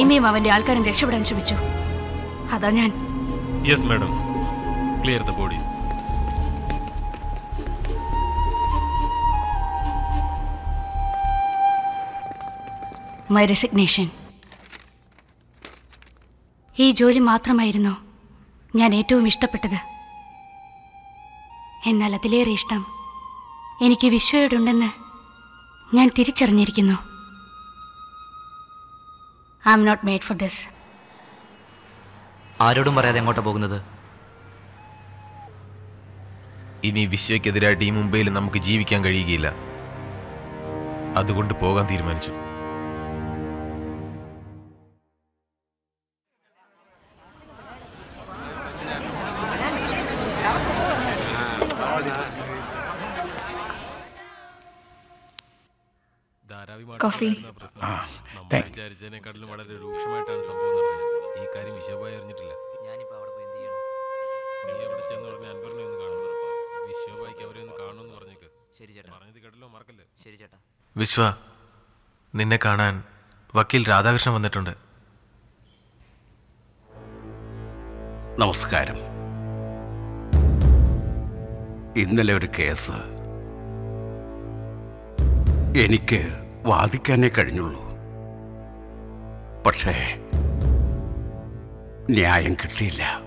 സീമയും അവന്റെ ആൾക്കാരും രക്ഷപ്പെടാൻ ശ്രമിച്ചു അതാ ഞാൻ yes madam clear the bodies my resignation ഈ ജോലി മാത്രമായിരുന്നു ഞാൻ ഏറ്റവും ഇഷ്ടപ്പെട്ടത് എന്നാൽ അതിലേറെ ഇഷ്ടം എനിക്ക് വിശ്വയോടുണ്ടെന്ന് ഞാൻ തിരിച്ചറിഞ്ഞിരിക്കുന്നു I am not made for this ആരോടും പറയാതെ എങ്ങോട്ടാ പോകുന്നത് ഇനി വിശ്വയ്ക്കെതിരായിട്ട് ഈ മുംബൈയിൽ നമുക്ക് ജീവിക്കാൻ കഴിയുകയില്ല അതുകൊണ്ട് പോകാൻ തീരുമാനിച്ചു കോഫി നമ്മൾ വിചാരിച്ചതിനെക്കാട്ടിലും വളരെ രൂക്ഷമായിട്ടാണ് സംഭവം നടന്നത് ഈ കാര്യം വിശ്വഭായി അറിഞ്ഞിട്ടില്ല ഞാനിപ്പോ അവിടെ പോയി എന്ത് ചെയ്യണം നീ അവിടെ ചെന്ന് ഉടനെ അൻവറിനെ ഒന്ന് കാണുന്നു വിശ്വഭായിക്ക് അവരെ ഒന്ന് കാണുമെന്ന് പറഞ്ഞേക്ക് ശരി ചേട്ടാ പറഞ്ഞത് കേട്ടല്ലോ മറക്കല്ലേ ശരി ചേട്ടാ വിശ്വ നിന്നെ കാണാൻ വക്കീൽ രാധാകൃഷ്ണൻ വന്നിട്ടുണ്ട് നമസ്കാരം ഇന്നലെ ഒരു കേസ് എനിക്ക് വാദിക്കാനേ കഴിഞ്ഞുള്ളൂ പക്ഷേ ന്യായം കിട്ടിയില്ല